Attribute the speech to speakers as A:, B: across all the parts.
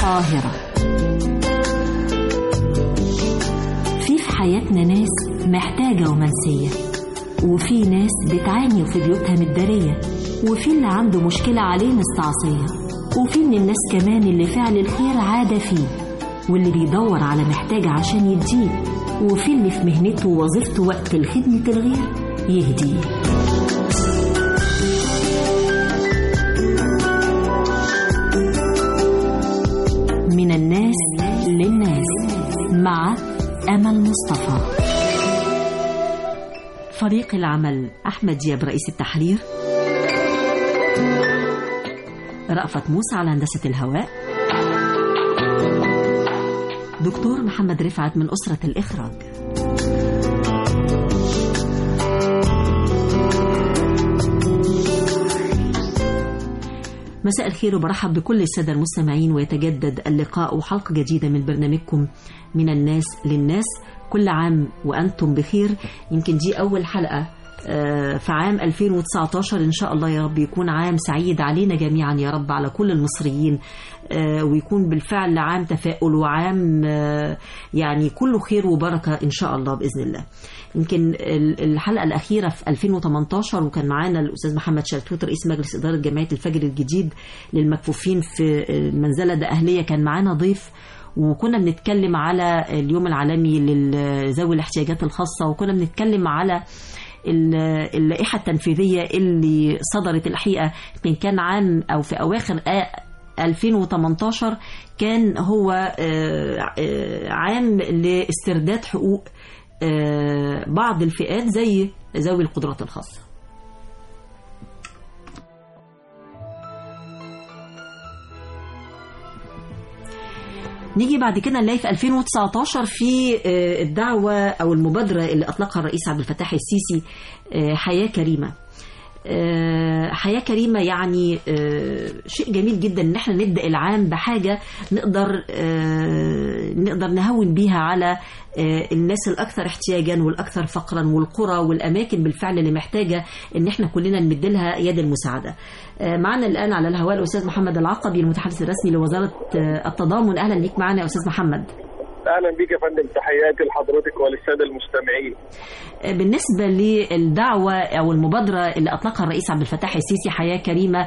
A: القاهرة في في حياتنا ناس محتاجة ومنسية وفي ناس بتعاني وفي بيوتها متدارية وفي اللي عنده مشكلة عليه مستعصية وفي من الناس كمان اللي فعل الخير عادة فيه واللي بيدور على محتاج عشان يديه وفي اللي في مهنته ووظيفته وقت الخدمة الغير يهديه من الناس للناس مع أمل مصطفى فريق العمل أحمد دياب رئيس التحرير رأفت موسى على هندسة الهواء دكتور محمد رفعت من أسرة الإخراج مساء الخير وبرحب بكل السادة المستمعين ويتجدد اللقاء وحلقة جديدة من برنامجكم من الناس للناس كل عام وأنتم بخير يمكن دي أول حلقة في عام 2019 إن شاء الله يا رب يكون عام سعيد علينا جميعا يا رب على كل المصريين ويكون بالفعل عام تفاؤل وعام يعني كله خير وبركة إن شاء الله بإذن الله يمكن الحلقة الأخيرة في 2018 وكان معانا الأستاذ محمد شلتوت رئيس مجلس إدارة جمعية الفجر الجديد للمكفوفين في المنزلة ده أهلية كان معانا ضيف وكنا بنتكلم على اليوم العالمي لذوي الاحتياجات الخاصة وكنا بنتكلم على اللائحة التنفيذية اللي صدرت الحقيقة من كان عام أو في أواخر 2018 كان هو عام لاسترداد حقوق بعض الفئات زي ذوي القدرات الخاصة نيجي بعد كده نلاقي في 2019 في الدعوة أو المبادرة اللي أطلقها الرئيس عبد الفتاح السيسي حياة كريمة حياة كريمة يعني شيء جميل جدا ان احنا نبدأ العام بحاجة نقدر نقدر نهون بيها على الناس الأكثر احتياجا والأكثر فقرا والقرى والأماكن بالفعل اللي محتاجة ان احنا كلنا نمد لها يد المساعدة معنا الآن على الهواء الأستاذ محمد العقبي المتحدث الرسمي لوزارة التضامن أهلا بيك معنا يا أستاذ محمد
B: اهلا بيك يا فندم تحياتي لحضرتك وللساده المستمعين.
A: بالنسبه للدعوه او المبادره اللي اطلقها الرئيس عبد الفتاح السيسي حياه كريمه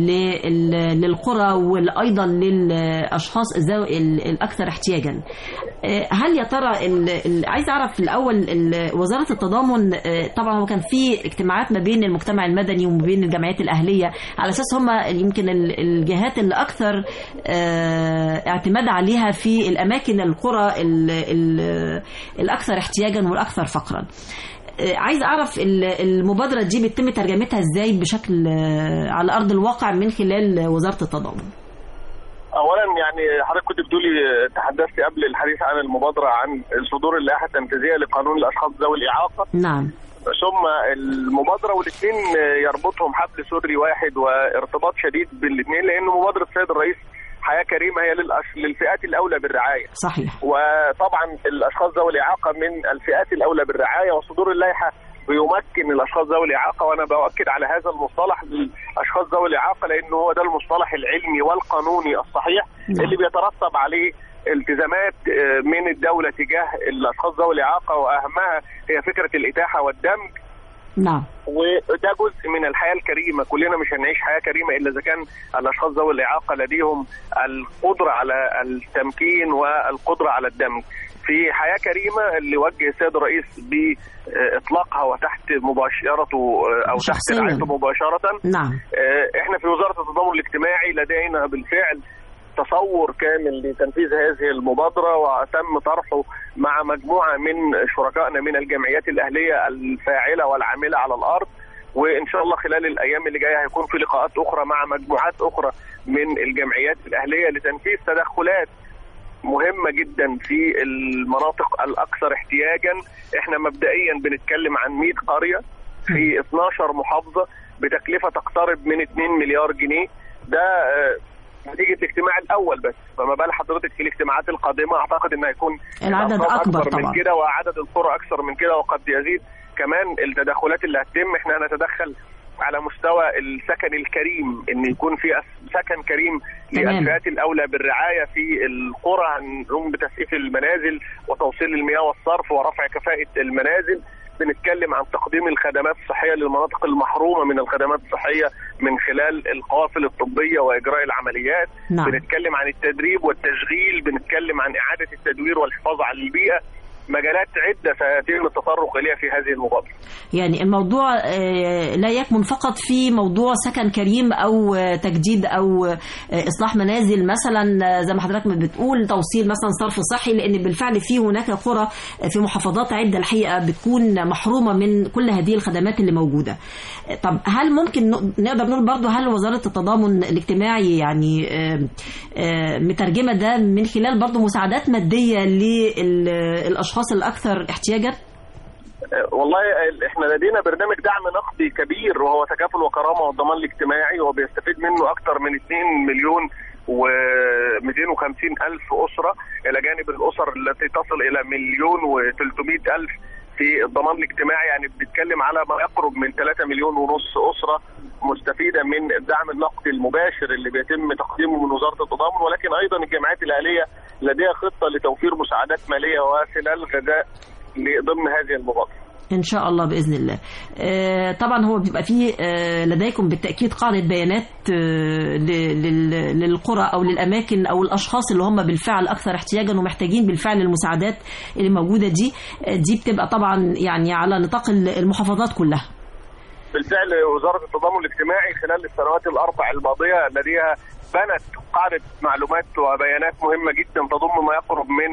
A: للقرى وايضا للاشخاص الاكثر احتياجا. هل يا ترى عايز اعرف الاول وزاره التضامن طبعا هو كان في اجتماعات ما بين المجتمع المدني وما بين الجمعيات الاهليه على اساس هم يمكن الجهات اللي اكثر اعتماد عليها في الاماكن القرى ال ال الاكثر احتياجا والاكثر فقرا عايز اعرف المبادره دي بيتم ترجمتها ازاي بشكل على ارض الواقع من خلال وزاره التضامن
B: اولا يعني حضرتك كنت بتقولي تحدثت قبل الحديث عن المبادره عن صدور اللائحه التنفيذيه لقانون الاشخاص ذوي الاعاقه
A: نعم
B: ثم المبادره والاثنين يربطهم حبل سري واحد وارتباط شديد بالاثنين لان مبادره السيد الرئيس حياه كريمه هي للفئات الاولى بالرعايه.
A: صحيح.
B: وطبعا الاشخاص ذوي الاعاقه من الفئات الاولى بالرعايه وصدور اللائحه بيمكن الاشخاص ذوي الاعاقه وانا باكد على هذا المصطلح للاشخاص ذوي الاعاقه لانه هو ده المصطلح العلمي والقانوني الصحيح نعم. اللي بيترتب عليه التزامات من الدوله تجاه الاشخاص ذوي الاعاقه واهمها هي فكره الاتاحه والدمج
A: نعم
B: وده جزء من الحياه الكريمه كلنا مش هنعيش حياه كريمه الا اذا كان الاشخاص ذوي الاعاقه لديهم القدره على التمكين والقدره على الدمج في حياه كريمه اللي وجه السيد الرئيس باطلاقها وتحت مباشرته او تحت رعايته مباشره
A: نعم
B: احنا في وزاره التضامن الاجتماعي لدينا بالفعل تصور كامل لتنفيذ هذه المبادره وتم طرحه مع مجموعه من شركائنا من الجمعيات الاهليه الفاعله والعامله على الارض وان شاء الله خلال الايام اللي جايه هيكون في لقاءات اخرى مع مجموعات اخرى من الجمعيات الاهليه لتنفيذ تدخلات مهمه جدا في المناطق الاكثر احتياجا احنا مبدئيا بنتكلم عن 100 قريه في 12 محافظه بتكلفه تقترب من 2 مليار جنيه ده نتيجه الاجتماع الاول بس فما بال حضرتك في الاجتماعات القادمه اعتقد ان هيكون
A: العدد اكبر,
B: أكبر
A: طبعا
B: من كده وعدد القرى اكثر من كده وقد يزيد كمان التدخلات اللي هتتم احنا هنتدخل على مستوى السكن الكريم ان يكون في أس- سكن كريم
A: تمام.
B: للفئات الاولى بالرعايه في القرى هنقوم بتسقيف المنازل وتوصيل المياه والصرف ورفع كفاءه المنازل بنتكلم عن تقديم الخدمات الصحيه للمناطق المحرومه من الخدمات الصحيه من خلال القوافل الطبيه واجراء العمليات
A: نعم.
B: بنتكلم عن التدريب والتشغيل بنتكلم عن اعاده التدوير والحفاظ على البيئه مجالات عده سيتم التطرق اليها في هذه المبادره
A: يعني الموضوع آه، لا يكمن فقط في موضوع سكن كريم او آه، تجديد او آه، اصلاح منازل مثلا آه، زي ما حضرتك ما بتقول توصيل مثلا صرف صحي لان بالفعل في هناك قرى آه، في محافظات عده الحقيقه بتكون محرومه من كل هذه الخدمات اللي موجوده. آه، طب هل ممكن ن- نقدر نقول برضه هل وزاره التضامن الاجتماعي يعني آه، آه، مترجمه ده من خلال برضه مساعدات ماديه للاشخاص الاكثر احتياجا؟
B: والله ال- احنا لدينا برنامج دعم نقدي كبير وهو تكافل وكرامه والضمان الاجتماعي وبيستفيد منه اكثر من 2 مليون و 250 الف اسره الى جانب الاسر التي تصل الى مليون و 300 الف في الضمان الاجتماعي يعني بنتكلم على ما يقرب من 3 مليون ونص اسره مستفيده من الدعم النقدي المباشر اللي بيتم تقديمه من وزاره التضامن ولكن ايضا الجمعيات الاهليه لديها خطه لتوفير مساعدات ماليه وسلال غذاء ضمن هذه المبادره.
A: ان شاء الله باذن الله آه، طبعا هو بيبقى فيه آه، لديكم بالتاكيد قاعده بيانات آه، ل- لل- للقرى او للاماكن او الاشخاص اللي هم بالفعل اكثر احتياجا ومحتاجين بالفعل المساعدات اللي موجوده دي آه، دي بتبقى طبعا يعني على نطاق المحافظات كلها
B: بالفعل وزاره التضامن الاجتماعي خلال السنوات الاربع الماضيه لديها بنت قاعده معلومات وبيانات مهمه جدا تضم ما يقرب من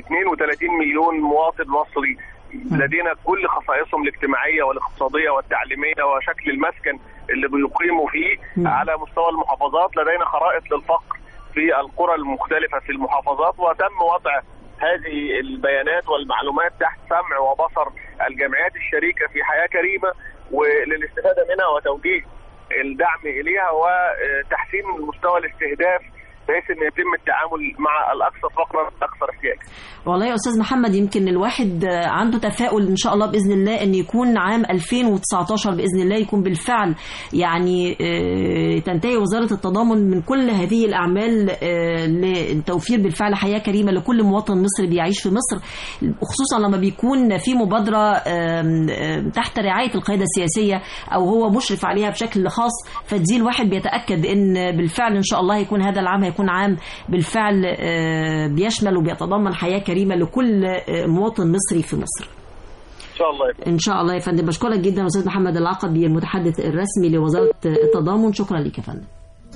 B: 32 مليون مواطن مصري لدينا كل خصائصهم الاجتماعيه والاقتصاديه والتعليميه وشكل المسكن اللي بيقيموا فيه
A: نعم.
B: على مستوى المحافظات لدينا خرائط للفقر في القرى المختلفه في المحافظات وتم وضع هذه البيانات والمعلومات تحت سمع وبصر الجمعيات الشريكه في حياه كريمه وللاستفاده منها وتوجيه الدعم اليها وتحسين مستوى الاستهداف بحيث ان يتم التعامل مع الاكثر فقرا والاكثر احتياجا.
A: والله يا استاذ محمد يمكن الواحد آه، عنده تفاؤل ان شاء الله باذن الله ان يكون عام 2019 باذن الله يكون بالفعل يعني آه، تنتهي وزاره التضامن من كل هذه الاعمال آه، لتوفير بالفعل حياه كريمه لكل مواطن مصري بيعيش في مصر خصوصا لما بيكون في مبادره آم، آم، تحت رعايه القياده السياسيه او هو مشرف عليها بشكل خاص فدي الواحد بيتاكد ان بالفعل ان شاء الله هيكون هذا العام هيكون عام بالفعل آه، بيشمل وبيتضمن حياه كريمه لكل آه، مواطن مصري في مصر.
B: ان شاء الله يبقى.
A: ان شاء الله يا فندم بشكرك جدا استاذ محمد العقبي المتحدث الرسمي لوزاره التضامن شكرا لك يا فندم.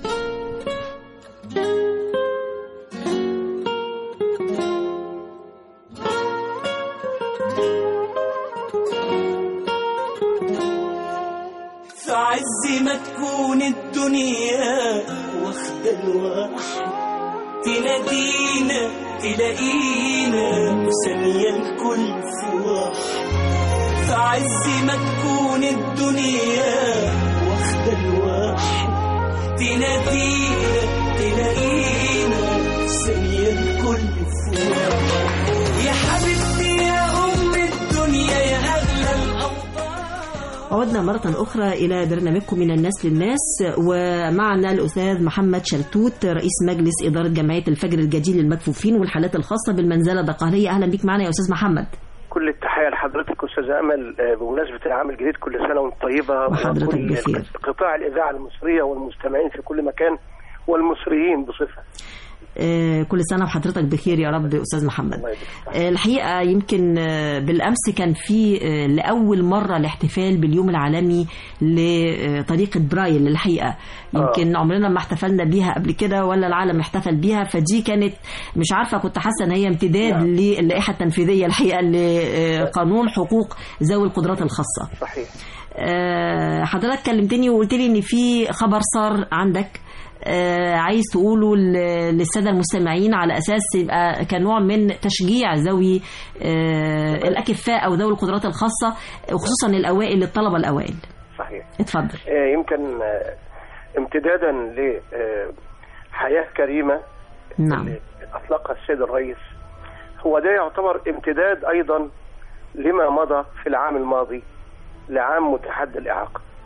C: في عز ما تكون الدنيا واخدة الواحد تنادينا تلاقينا وثانية الكل في واحد في عز ما تكون الدنيا واخدة الواحد تنادينا تلاقينا ثانية الكل في واحد يا حبيبتي يا أم الدنيا يا أغلى الأوطان
A: عدنا مرة أخرى إلى برنامجكم من الناس للناس ومعنا الأستاذ محمد شلتوت رئيس مجلس إدارة جمعية الفجر الجديد للمكفوفين والحالات الخاصة بالمنزلة الدقهلية أهلا بك معنا يا أستاذ محمد
D: كل التحية لحضرتك أستاذ أمل آه، بمناسبة العام الجديد كل سنة وأنت طيبة
A: وحضرتك
D: وكل
A: بخير.
D: قطاع الإذاعة المصرية والمستمعين في كل مكان والمصريين بصفة
A: آه، كل سنة وحضرتك بخير يا رب أستاذ محمد
D: الله يبارك
A: آه، الحقيقة يمكن آه، بالأمس كان في آه، لأول مرة الاحتفال باليوم العالمي لطريقة برايل الحقيقة يمكن عمرنا ما احتفلنا بيها قبل كده ولا العالم احتفل بيها فدي كانت مش عارفة كنت حاسة ان هي امتداد
D: نعم.
A: للائحة التنفيذية الحقيقة لقانون حقوق ذوي القدرات الخاصة
D: صحيح
A: آه، حضرتك كلمتني وقلت لي ان في خبر صار عندك آه، عايز تقوله ل- للساده المستمعين على اساس يبقى كنوع من تشجيع ذوي آه، الاكفاء او ذوي القدرات الخاصه وخصوصا الاوائل الطلبه الاوائل
D: صحيح
A: اتفضل
D: آه، يمكن آه، امتدادا لحياة كريمة
A: نعم
D: اللي أطلقها السيد الرئيس هو ده يعتبر امتداد أيضا لما مضى في العام الماضي لعام متحدى الإعاقة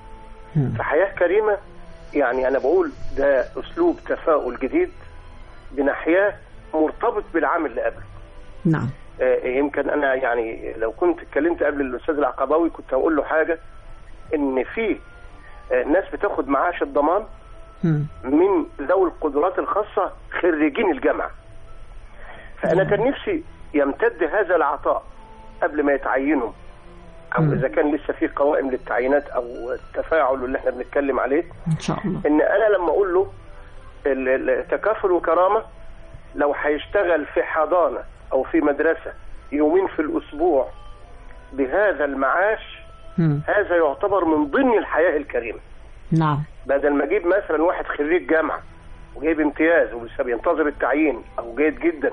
A: مم.
D: فحياه كريمه يعني انا بقول ده اسلوب تفاؤل جديد بنحياه مرتبط بالعام اللي قبله
A: نعم
D: آه، يمكن انا يعني لو كنت اتكلمت قبل الاستاذ العقباوي كنت هقول له حاجه ان في آه، ناس بتاخد معاش الضمان
A: مم.
D: من ذوي القدرات الخاصه خريجين الجامعه فانا كان نفسي يمتد هذا العطاء قبل ما يتعينوا او
A: مم.
D: اذا كان لسه في قوائم للتعيينات او التفاعل اللي احنا بنتكلم عليه
A: ان شاء الله
D: ان انا لما اقول له ال- ال- التكافل وكرامه لو هيشتغل في حضانه او في مدرسه يومين في الاسبوع بهذا المعاش
A: مم.
D: هذا يعتبر من ضمن الحياه الكريمه
A: نعم
D: بدل ما اجيب مثلا واحد خريج جامعه وجايب امتياز ولسه بينتظر التعيين او جيد جدا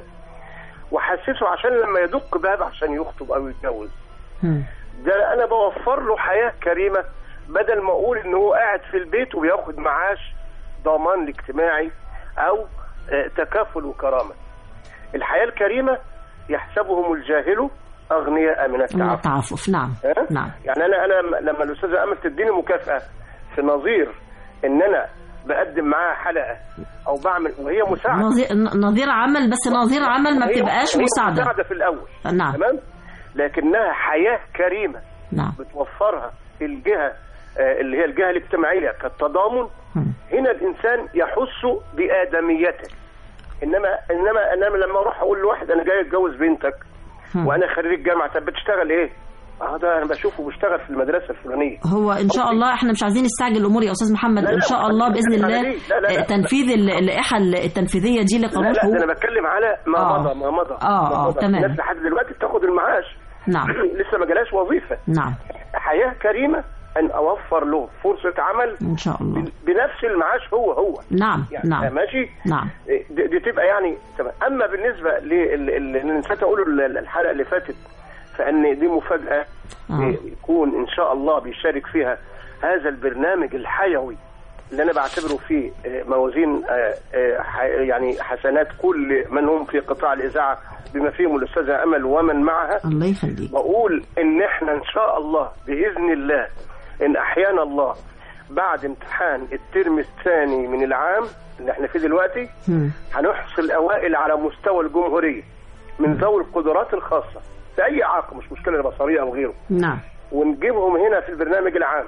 D: وحسسه عشان لما يدق باب عشان يخطب او يتجوز
A: مم.
D: ده انا بوفر له حياه كريمه بدل ما اقول ان هو قاعد في البيت وبياخد معاش ضمان اجتماعي او آه، تكافل وكرامه الحياه الكريمه يحسبهم الجاهل اغنياء من
A: من
D: التعفف
A: التعفف نعم
D: ها؟
A: نعم
D: يعني انا انا لما الاستاذه امل تديني مكافاه في نظير ان انا بقدم معاها حلقه او بعمل وهي مساعده
A: نظير نظير عمل بس نظير عمل ما
D: هي-
A: بتبقاش
D: هي
A: مساعدة
D: مساعده في الاول
A: نعم
D: تمام لكنها حياه كريمه
A: نعم
D: بتوفرها الجهه آه، اللي هي الجهه الاجتماعيه كالتضامن
A: مم.
D: هنا الانسان يحس بادميته انما انما انما لما اروح اقول لواحد انا جاي اتجوز بنتك
A: مم.
D: وانا خريج جامعه طب بتشتغل ايه؟ اه ده انا بشوفه بيشتغل في المدرسه الفلانيه
A: هو ان شاء الله احنا مش عايزين نستعجل الامور يا استاذ محمد
D: لا، لا،
A: ان شاء الله باذن
D: لا،
A: الله
D: لا، لا، لا.
A: آه، تنفيذ ال- اللائحه التنفيذيه دي
D: لا
A: لقانون
D: لا ده
A: حقوق
D: انا بتكلم على ما
A: آه.
D: مضى ما مضى
A: آه،
D: ما
A: آه،
D: مضى.
A: تمام.
D: الناس لحد دلوقتي بتاخد المعاش
A: نعم
D: لسه ما جالهاش وظيفه
A: نعم
D: حياه كريمه ان اوفر له فرصه عمل
A: ان شاء الله
D: بنفس المعاش هو هو
A: نعم
D: يعني
A: نعم
D: ماشي
A: نعم
D: دي, دي تبقى يعني تمام اما بالنسبه للي نسيت اقوله ال- الحلقه اللي فاتت فان دي مفاجاه
A: آه.
D: يكون ان شاء الله بيشارك فيها هذا البرنامج الحيوي اللي انا بعتبره فيه آه، موازين آه، آه، ح- يعني حسنات كل من هم في قطاع الاذاعه بما فيهم الاستاذه امل ومن معها
A: الله يخليك
D: بقول ان احنا ان شاء الله باذن الله ان احيانا الله بعد امتحان الترم الثاني من العام اللي احنا فيه دلوقتي
A: مم.
D: هنحصل اوائل على مستوى الجمهوريه من ذوي القدرات الخاصه في اي اعاقه مش مشكله بصريه او غيره
A: نعم
D: ونجيبهم هنا في البرنامج العام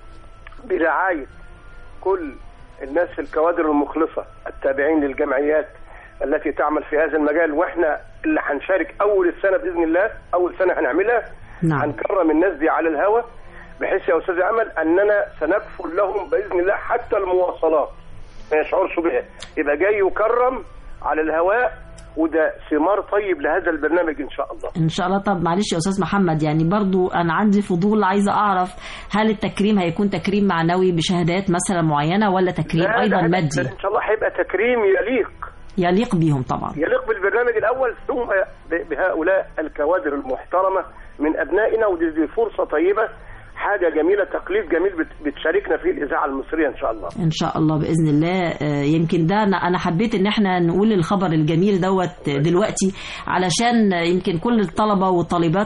D: برعايه كل الناس الكوادر المخلصه التابعين للجمعيات التي تعمل في هذا المجال واحنا اللي هنشارك اول السنه باذن الله اول سنه هنعملها
A: نعم
D: هنكرم الناس دي على الهوا بحيث يا استاذ امل اننا سنكفل لهم باذن الله حتى المواصلات ما يشعرش بها يبقى جاي يكرم على الهواء وده ثمار طيب لهذا البرنامج ان شاء الله
A: ان شاء الله طب معلش يا استاذ محمد يعني برضو انا عندي فضول عايزه اعرف هل التكريم هيكون تكريم معنوي بشهادات مثلا معينه ولا تكريم
D: لا،
A: ايضا
D: ده-
A: مادي
D: ده ان شاء الله هيبقى تكريم يليق
A: يليق بيهم طبعا
D: يليق بالبرنامج الاول ثم ب- بهؤلاء الكوادر المحترمه من ابنائنا ودي دي فرصه طيبه حاجه جميله تقليد جميل بت- بتشاركنا فيه الاذاعه المصريه ان شاء الله
A: ان شاء الله باذن الله آه، يمكن ده انا انا حبيت ان احنا نقول الخبر الجميل دوت دلوقتي علشان يمكن كل الطلبه والطالبات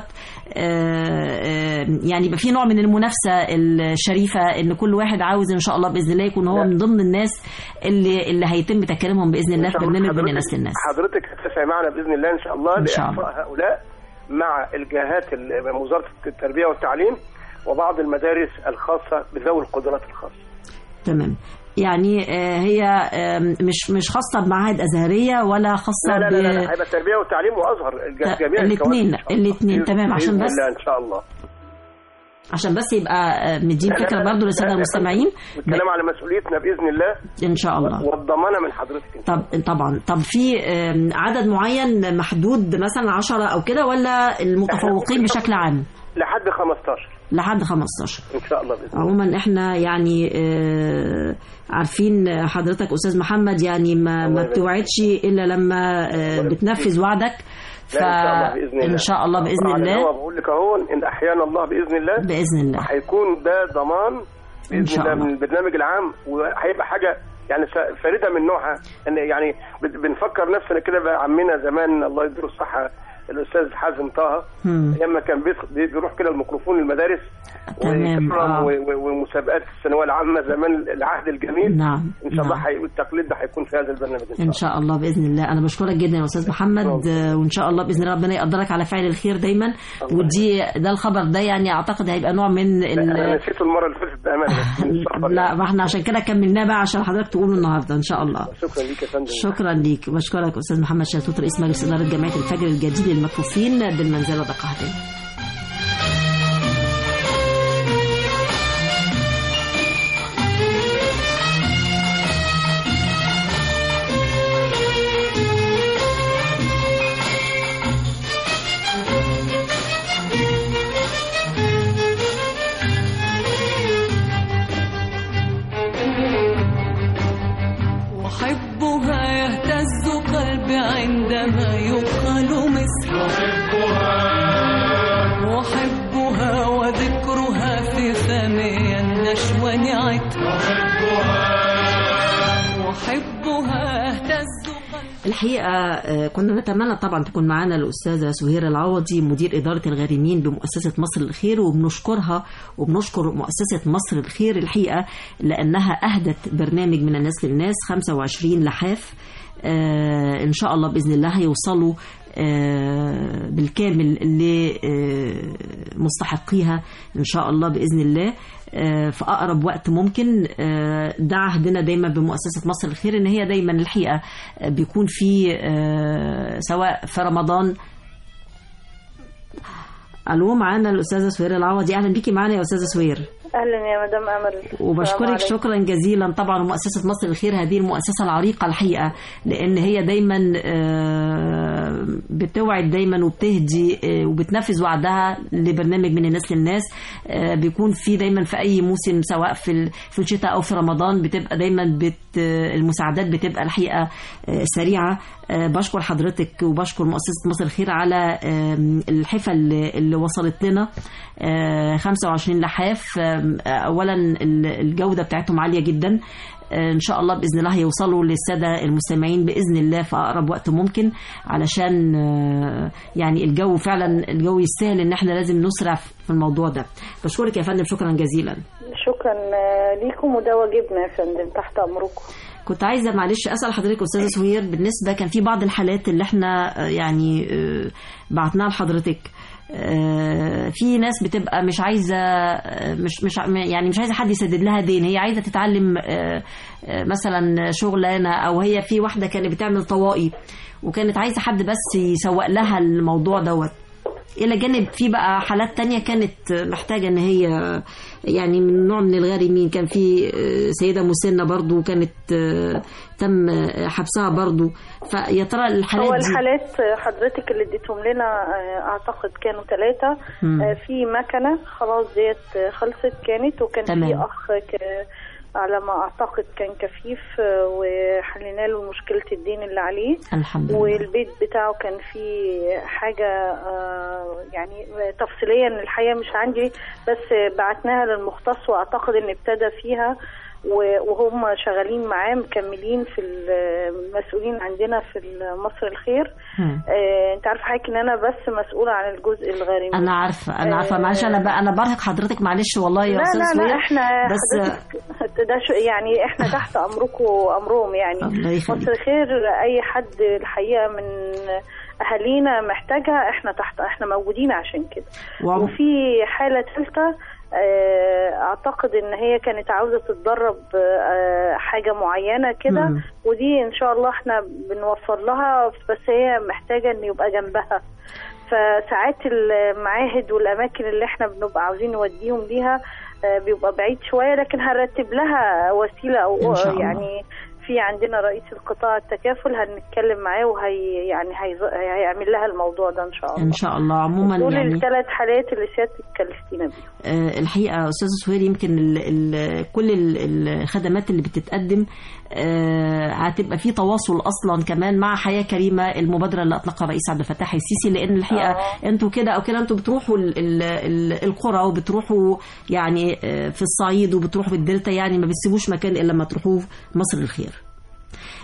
A: آه، آه، يعني يبقى في نوع من المنافسه الشريفه ان كل واحد عاوز ان شاء الله باذن الله يكون هو
D: لا.
A: من ضمن الناس اللي اللي هيتم تكريمهم باذن الله
D: إن
A: في
D: شاء الله
A: برنامج بين
D: حضرتك-
A: الناس للناس
D: حضرتك هتسعي معنا باذن الله ان شاء الله
A: إن شاء الله.
D: لاعطاء هؤلاء مع الجهات ال- وزاره التربيه والتعليم وبعض المدارس الخاصه بذوي القدرات الخاصه
A: تمام يعني آه، هي آه، مش مش خاصه بمعاهد ازهريه ولا خاصه
D: لا لا لا, لا,
A: ب-
D: لا هيبقى التربيه والتعليم وازهر الج-
A: لا،
D: جميع
A: الاتنين-
D: الكوادر إن شاء الله.
A: الاتنين،
D: بإذن-
A: تمام، عشان
D: بإذن
A: بس-
D: الله ان شاء الله
A: عشان بس يبقى آه، مدين
D: لا، لا،
A: فكره
D: لا،
A: برضه
D: لا،
A: للساده
D: لا،
A: المستمعين
D: والكلام على مسؤوليتنا باذن الله
A: ان شاء الله
D: والضمانه من حضرتك إن شاء
A: طب طبعا طب في آم، عدد معين محدود مثلا 10 او كده ولا المتفوقين بشكل عام
D: لحد 15
A: لحد 15
D: ان شاء الله باذن الله
A: عموما احنا يعني آه، عارفين حضرتك استاذ محمد يعني ما
D: الله
A: ما
D: يبارك.
A: بتوعدش الا لما آه،
D: يبارك
A: بتنفذ وعدك
D: لا ان شاء الله باذن الله
A: ان شاء الله باذن
D: على الهوا
A: الله
D: بقول لك اهو ان احيانا الله باذن الله
A: باذن الله
D: هيكون ده ضمان
A: إن
D: باذن
A: شاء
D: الله
A: الله.
D: من البرنامج العام وهيبقى حاجه يعني س- فريده من نوعها ان يعني بت- بنفكر نفسنا كده بقى عمنا زمان الله يديله الصحه الاستاذ حازم طه
A: مم.
D: لما كان بيدخ- بي- بيروح كده الميكروفون المدارس
A: تمام،
D: ويكرم
A: آه.
D: و- و- ومسابقات الثانويه العامه زمان العهد الجميل
A: نعم
D: ان شاء الله
A: نعم.
D: حي... التقليد ده هيكون في هذا البرنامج ان شاء
A: ان
D: الله
A: شاء الله باذن الله انا بشكرك جدا يا استاذ محمد آه، وان شاء الله باذن الله ربنا يقدرك على فعل الخير دايما ودي ده الخبر ده يعني اعتقد هيبقى نوع من
D: انا
A: ال...
D: نسيته المره اللي فاتت بامانه بس من السفر
A: لا
D: يعني.
A: ما احنا عشان كده كملناه بقى عشان حضرتك تقوله النهارده ان شاء الله
D: شكرا ليك يا فندم
A: شكرا ليك بشكرك استاذ محمد شلتوت رئيس مجلس اداره جمعيه الفجر الجديد للمكفوفين بالمنزله دقهتين
C: أحبها يهتز قلبي عندما يقال مصر أحبها وذكرها في فمي النشوى نعت أحبها اهتز قلبي
A: الحقيقة آه، كنا نتمنى طبعا تكون معانا الأستاذة سهيرة العوضي مدير إدارة الغارمين بمؤسسة مصر الخير وبنشكرها وبنشكر مؤسسة مصر الخير الحقيقة لأنها أهدت برنامج من الناس للناس 25 لحاف آه، إن شاء الله بإذن الله هيوصلوا آه، بالكامل لمستحقيها إن شاء الله بإذن الله آه، في أقرب وقت ممكن آه، ده عهدنا دايما بمؤسسة مصر الخير إن هي دايما الحقيقة آه، بيكون في آه، سواء في رمضان الو معانا الاستاذه سوير العوضي اهلا بيكي معانا يا استاذه سوير
E: اهلا يا مدام امل السلام
A: وبشكرك
E: عليكم.
A: شكرا جزيلا طبعا مؤسسه مصر الخير هذه المؤسسه العريقه الحقيقه لان هي دايما آه، بتوعد دايما وبتهدي آه، وبتنفذ وعدها لبرنامج من الناس للناس آه، بيكون في دايما في اي موسم سواء في ال- في الشتاء او في رمضان بتبقى دايما بت المساعدات بتبقى الحقيقه آه، سريعه آه، بشكر حضرتك وبشكر مؤسسه مصر الخير على آم، الحفل اللي اللي وصلت لنا آه، 25 لحاف آم، آه، اولا ال- الجوده بتاعتهم عاليه جدا آه، ان شاء الله باذن الله هيوصلوا للساده المستمعين باذن الله في اقرب وقت ممكن علشان آه، يعني الجو فعلا الجو يستاهل ان احنا لازم نسرع في الموضوع ده بشكرك يا فندم شكرا جزيلا
E: شكرا آه، ليكم وده واجبنا يا فندم تحت امركم
A: كنت عايزه معلش اسال حضرتك استاذه سهير بالنسبه كان في بعض الحالات اللي احنا آه، يعني آه، بعتناها لحضرتك آه، في ناس بتبقى مش عايزه آه، مش مش ع- يعني مش عايزه حد يسدد لها دين هي عايزه تتعلم آه، آه، مثلا شغلانه او هي في واحده كانت بتعمل طوائي وكانت عايزه حد بس يسوق لها الموضوع دوت الى جانب في بقى حالات تانية كانت محتاجة ان هي يعني من نوع من الغارمين كان في سيدة مسنة برضو كانت تم حبسها برضو فيا ترى الحالات
E: هو
A: دي
E: الحالات حضرتك اللي اديتهم لنا آه، اعتقد كانوا ثلاثة
A: مم.
E: في مكنة خلاص ديت آه، خلصت كانت وكان
A: تمام.
E: في اخ ك- على ما اعتقد كان كفيف آه، وحلينا له مشكلة الدين اللي عليه
A: الحمد لله
E: والبيت بتاعه كان فيه حاجة آه، يعني تفصيليا الحقيقة مش عندي بس بعتناها للمختص وأعتقد إن ابتدى فيها و- وهم شغالين معاه مكملين في المسؤولين عندنا في مصر الخير
A: مم.
E: آه، انت عارفه حضرتك ان انا بس مسؤوله عن الجزء الغريمي
A: انا عارفه انا عارفه
E: آه،
A: معلش انا بقى انا برهق حضرتك معلش والله يا
E: لا
A: استاذ
E: لا لا
A: سهير
E: احنا
A: بس
E: حضرتك ده شو يعني احنا تحت امركم وامرهم يعني
A: الله يخليك.
E: مصر خير اي حد الحقيقه من اهالينا محتاجها احنا تحت احنا موجودين عشان كده
A: وعم-
E: وفي حاله ثالثه آه، اعتقد ان هي كانت عاوزه تتدرب آه، حاجه معينه كده
A: مم.
E: ودي ان شاء الله احنا بنوفر لها بس هي محتاجه ان يبقى جنبها فساعات المعاهد والاماكن اللي احنا بنبقى عاوزين نوديهم ليها آه، بيبقى بعيد شويه لكن هنرتب لها وسيله او
A: إن شاء الله.
E: يعني في عندنا رئيس القطاع التكافل هنتكلم معاه وهي يعني هيز- هيعمل لها الموضوع ده ان شاء الله
A: ان شاء الله عموما
E: دول
A: يعني
E: الثلاث حالات اللي سيادتك كلفتينا بيهم
A: آه، الحقيقه استاذ سهير يمكن ال ال كل ال- الخدمات اللي بتتقدم آه، هتبقى في تواصل اصلا كمان مع حياه كريمه المبادره اللي اطلقها الرئيس عبد الفتاح السيسي لان الحقيقه
E: آه.
A: انتوا كده او كده انتوا بتروحوا ال ال ال القرى وبتروحوا يعني آه، في الصعيد وبتروحوا في الدلتا يعني ما بتسيبوش مكان الا لما تروحوه مصر الخير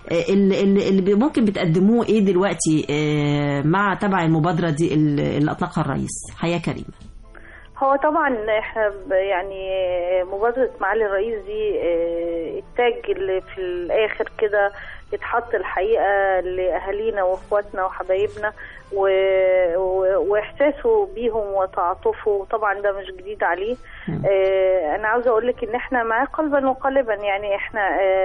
A: آه، اللي, اللي اللي ممكن بتقدموه ايه دلوقتي آه، مع تبع المبادره دي اللي اللي اطلقها الرئيس حياه كريمه
E: هو طبعا احنا ب- يعني مبادرة معالي الرئيس دي اه، التاج اللي في الآخر كده يتحط الحقيقة لأهالينا وإخواتنا وحبايبنا و... و... وإحساسه بيهم وتعاطفه طبعا ده مش جديد عليه اه أنا عاوزة أقول لك إن إحنا معاه قلبا وقالبا يعني إحنا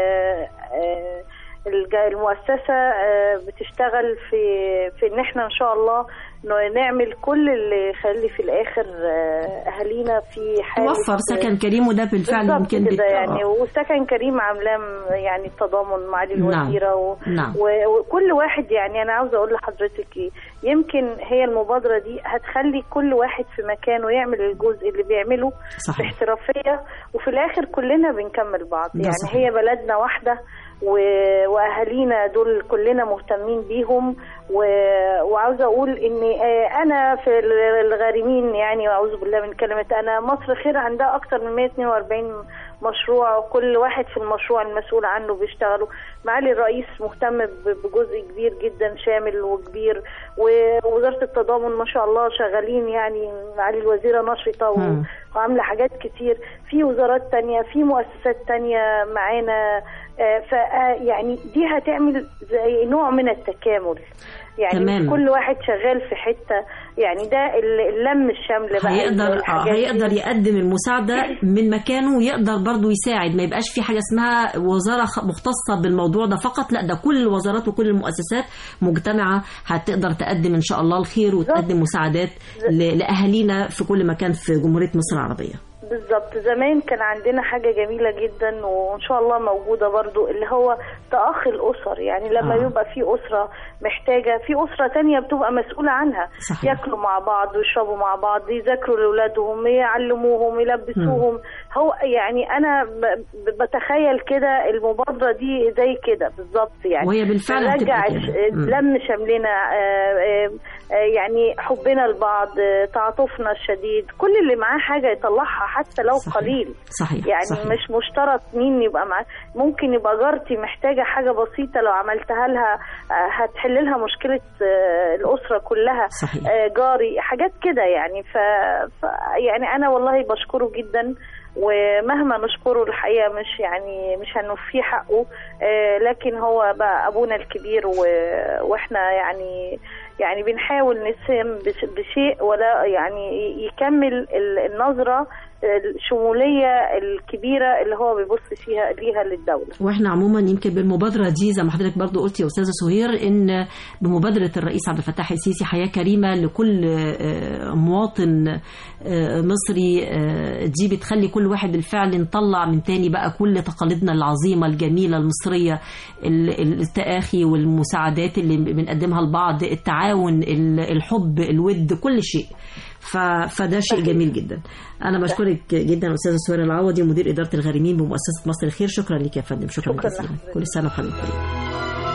E: اه اه الج- المؤسسة آه، بتشتغل في في ان احنا ان شاء الله ن- نعمل كل اللي يخلي في الاخر آه، اهالينا في حالة
A: توفر سكن كريم وده بالفعل
E: بالظبط
A: يمكن
E: كده
A: بت-
E: يعني
A: آه.
E: وسكن كريم عاملاه م- يعني التضامن مع الوزيره و...
A: نعم.
E: و- وكل واحد يعني انا عاوزه اقول لحضرتك ايه يمكن هي المبادره دي هتخلي كل واحد في مكانه يعمل الجزء اللي بيعمله
A: صحيح.
E: باحترافيه وفي الاخر كلنا بنكمل بعض
A: ده
E: يعني
A: صحيح.
E: هي بلدنا واحده و... واهالينا دول كلنا مهتمين بيهم و... وعاوزه اقول ان آه، انا في ال- الغارمين يعني واعوذ بالله من كلمه انا مصر خير عندها اكتر من 142 مشروع وكل واحد في المشروع المسؤول عنه بيشتغلوا معالي الرئيس مهتم ب- بجزء كبير جدا شامل وكبير ووزاره التضامن ما شاء الله شغالين يعني معالي الوزيره نشطه و...
A: مم.
E: وعامله حاجات كتير في وزارات تانية في مؤسسات تانية معانا آه، ف آه، يعني دي هتعمل زي نوع من التكامل يعني
A: تمام.
E: مش كل واحد شغال في حته يعني ده ال- اللم الشمل بقى
A: هيقدر آه،
E: الحاجات دي.
A: هيقدر يقدم المساعده من مكانه ويقدر برضه يساعد ما يبقاش في حاجه اسمها وزاره خ- مختصه بالموضوع ده فقط لا ده كل الوزارات وكل المؤسسات مجتمعه هتقدر تقدم ان شاء الله الخير وتقدم مساعدات ل- لاهالينا في كل مكان في جمهوريه مصر العربيه
E: بالظبط زمان كان عندنا حاجة جميلة جدا وإن شاء الله موجودة برضو اللي هو تأخي الأسر يعني لما
A: آه.
E: آه. يبقى في أسرة محتاجة في أسرة تانية بتبقى مسؤولة عنها
A: صحيح.
E: ياكلوا مع بعض ويشربوا مع بعض يذاكروا لأولادهم يعلموهم يلبسوهم هو يعني أنا ب- ب- بتخيل كده المبادرة دي زي كده بالظبط يعني
A: وهي بالفعل هتبقى
E: نرجع
A: كده.
E: ش-
A: مم.
E: لم شملنا آه، آه، آه، يعني حبنا لبعض آه، تعاطفنا الشديد كل اللي معاه حاجة يطلعها حتى لو
A: صحيح.
E: قليل
A: صحيح
E: يعني
A: صحيح.
E: مش مشترط مين يبقى معاه ممكن يبقى جارتي محتاجة حاجة بسيطة لو عملتها لها آه، هتحل لها مشكلة آه، الأسرة كلها
A: صحيح.
E: آه، جاري حاجات كده يعني ف... ف يعني أنا والله بشكره جدا ومهما نشكره الحقيقة مش يعني مش هنوفيه حقه آه، لكن هو بقى أبونا الكبير و... وإحنا يعني يعني بنحاول نسهم بش- بشيء ولا يعني يكمل ال- النظرة الشمولية الكبيرة اللي هو بيبص فيها ليها للدولة
A: واحنا عموما يمكن بالمبادره دي زي ما حضرتك برضو قلتي يا استاذه سهير ان بمبادره الرئيس عبد الفتاح السيسي حياه كريمه لكل آه، مواطن آه، مصري آه، دي بتخلي كل واحد بالفعل نطلع من تاني بقى كل تقاليدنا العظيمه الجميله المصريه ال- ال- التآخي والمساعدات اللي بنقدمها لبعض التعاون ال- الحب الود كل شيء ف... فده شيء جميل جدا انا بشكرك جدا استاذه سهير العوضي مدير اداره الغارمين بمؤسسه مصر الخير شكرا لك يا فندم شكرا,
E: شكراً
A: جزيلا
E: لحضرتك.
A: كل سنه وحضرتك طيب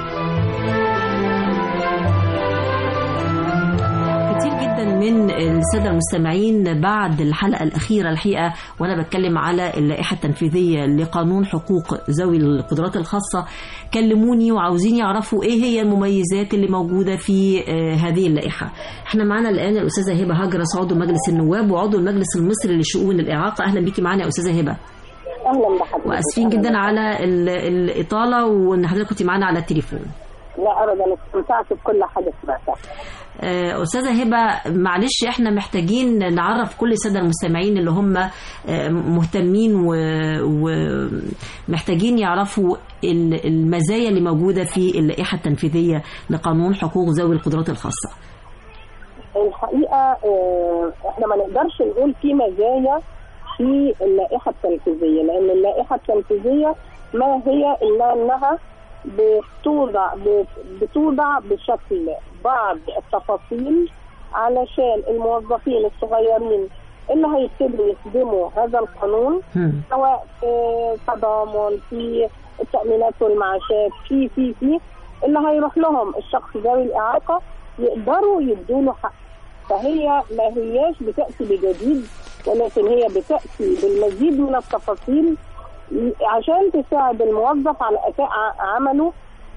A: كتير جدا من الساده المستمعين بعد الحلقه الاخيره الحقيقه وانا بتكلم على اللائحه التنفيذيه لقانون حقوق ذوي القدرات الخاصه كلموني وعاوزين يعرفوا ايه هي المميزات اللي موجوده في آه، هذه اللائحه. احنا معانا الان الاستاذه هبه هجرس عضو مجلس النواب وعضو المجلس المصري لشؤون الاعاقه اهلا بيكي معانا يا استاذه هبه.
F: اهلا بحضرتك
A: واسفين جدا على ال- الاطاله وان حضرتك كنت معانا على التليفون.
F: لا ابدا استمتعت بكل حاجه سمعتها
A: آه، أستاذة هبة معلش احنا محتاجين نعرف كل السادة المستمعين اللي هم آه، مهتمين ومحتاجين يعرفوا ال- المزايا اللي موجودة في اللائحة التنفيذية لقانون حقوق ذوي القدرات الخاصة
F: الحقيقه آه، احنا ما نقدرش نقول في مزايا في اللائحه التنفيذيه لان اللائحه التنفيذيه ما هي الا انها بتوضع بتوضع بشكل بعض التفاصيل علشان الموظفين الصغيرين اللي هيبتدوا يخدموا هذا القانون
A: هم.
F: سواء في تضامن في التأمينات والمعاشات في في في اللي هيروح لهم الشخص ذوي الإعاقة يقدروا يدوا له حق فهي ما هياش بتأتي بجديد ولكن هي بتأتي بالمزيد من التفاصيل عشان تساعد الموظف على أداء ع- عمله